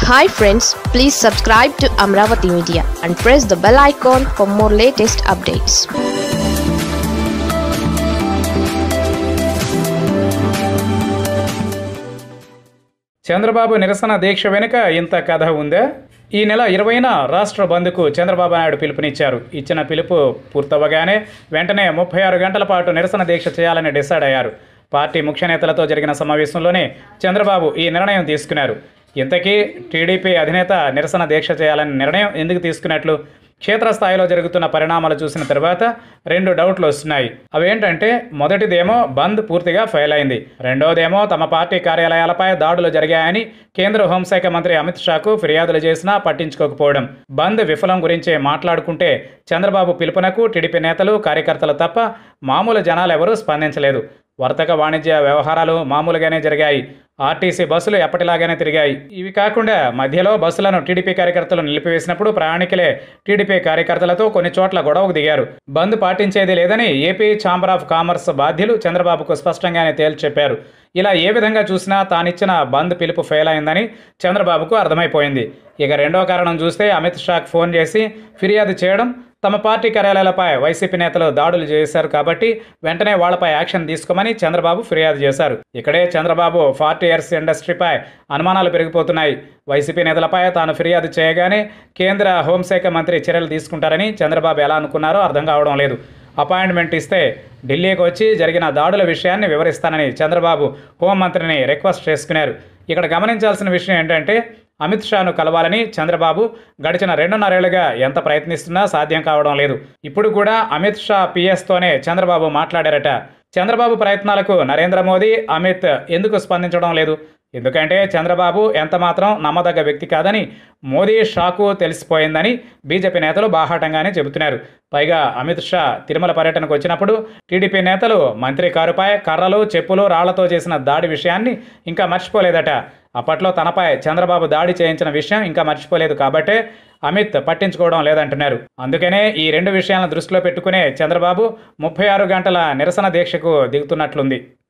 hi friends please subscribe to Amaravati media and press the bell icon for more latest updates Chandrababu నిరసన దీక్ష వెనుక ఇంత కథ ఉందా ఈ నెల ఇరవైన రాష్ట్ర బంద్కు చంద్రబాబు నాయుడు పిలుపునిచ్చారు ఇచ్చిన పిలుపు పూర్తవగానే వెంటనే ముప్పై ఆరు గంటల పాటు నిరసన దీక్ష చేయాలని డిసైడ్ అయ్యారు పార్టీ ముఖ్య నేతలతో జరిగిన సమావేశంలోనే చంద్రబాబు ఈ నిర్ణయం తీసుకున్నారు ఇంతకీ టీడీపీ అధినేత నిరసన దీక్ష చేయాలని నిర్ణయం ఎందుకు తీసుకున్నట్లు క్షేత్రస్థాయిలో జరుగుతున్న పరిణామాలు చూసిన తర్వాత రెండు డౌట్లు వస్తున్నాయి అవేంటంటే మొదటిదేమో బంద్ పూర్తిగా ఫెయిల్ అయింది రెండోదేమో తమ పార్టీ కార్యాలయాలపై దాడులు జరిగాయని కేంద్ర హోంశాఖ మంత్రి అమిత్ షాకు ఫిర్యాదులు చేసినా పట్టించుకోకపోవడం బంద్ విఫలం గురించే మాట్లాడుకుంటే చంద్రబాబు పిలుపునకు టీడీపీ నేతలు కార్యకర్తలు తప్ప మామూలు జనాలు ఎవరూ స్పందించలేదు వర్తక వాణిజ్య వ్యవహారాలు మామూలుగానే జరిగాయి ఆర్టీసీ బస్సులు ఎప్పటిలాగానే తిరిగాయి ఇవి కాకుండా మధ్యలో బస్సులను టీడీపీ కార్యకర్తలు నిలిపివేసినప్పుడు ప్రయాణికులే టీడీపీ కార్యకర్తలతో కొన్ని చోట్ల గొడవకు దిగారు బంద్ పాటించేది లేదని ఏపీ ఛాంబర్ ఆఫ్ కామర్స్ బాధ్యులు చంద్రబాబుకు స్పష్టంగానే తేల్చి చెప్పారు ఇలా ఏ విధంగా చూసినా తానిచ్చిన బంద్ పిలుపు ఫెయిల్ అయిందని చంద్రబాబుకు అర్థమైపోయింది ఇక రెండో కారణం చూస్తే అమిత్ షాకు ఫోన్ చేసి ఫిర్యాదు చేయడం తమ పార్టీ కార్యాలయాలపై వైసీపీ నేతలు దాడులు చేశారు కాబట్టి వెంటనే వాళ్లపై యాక్షన్ తీసుకోమని చంద్రబాబు ఫిర్యాదు చేశారు ఇక్కడే చంద్రబాబు ఫార్టీ ఇయర్స్ ఇండస్ట్రీపై అనుమానాలు పెరిగిపోతున్నాయి వైసీపీ నేతలపై తాను ఫిర్యాదు చేయగానే కేంద్ర హోంశాఖ మంత్రి చర్యలు తీసుకుంటారని చంద్రబాబు ఎలా అనుకున్నారో అర్థం కావడం లేదు అపాయింట్మెంట్ ఇస్తే ఢిల్లీకి వచ్చి జరిగిన దాడుల విషయాన్ని వివరిస్తానని చంద్రబాబు హోంమంత్రిని రిక్వెస్ట్ చేసుకున్నారు ఇక్కడ గమనించాల్సిన విషయం ఏంటంటే అమిత్ షాను కలవాలని చంద్రబాబు గడిచిన రెండున్నరేళ్లుగా ఎంత ప్రయత్నిస్తున్నా సాధ్యం కావడం లేదు ఇప్పుడు కూడా అమిత్ షా పిఎస్తోనే చంద్రబాబు మాట్లాడారట చంద్రబాబు ప్రయత్నాలకు నరేంద్ర మోదీ అమిత్ ఎందుకు స్పందించడం లేదు ఎందుకంటే చంద్రబాబు ఎంత మాత్రం నమ్మదగ్గ వ్యక్తి కాదని మోదీ షాకు తెలిసిపోయిందని బీజేపీ నేతలు బాహాటంగానే చెబుతున్నారు పైగా అమిత్ షా తిరుమల పర్యటనకు వచ్చినప్పుడు టీడీపీ నేతలు మంత్రి కారుపై కర్రలు చెప్పులు రాళ్లతో చేసిన దాడి విషయాన్ని ఇంకా మర్చిపోలేదట అప్పట్లో తనపై చంద్రబాబు దాడి చేయించిన విషయం ఇంకా మర్చిపోలేదు కాబట్టే అమిత్ పట్టించుకోవడం లేదంటున్నారు అందుకనే ఈ రెండు విషయాలను దృష్టిలో పెట్టుకునే చంద్రబాబు ముప్పై ఆరు గంటల నిరసన దీక్షకు దిగుతున్నట్లుంది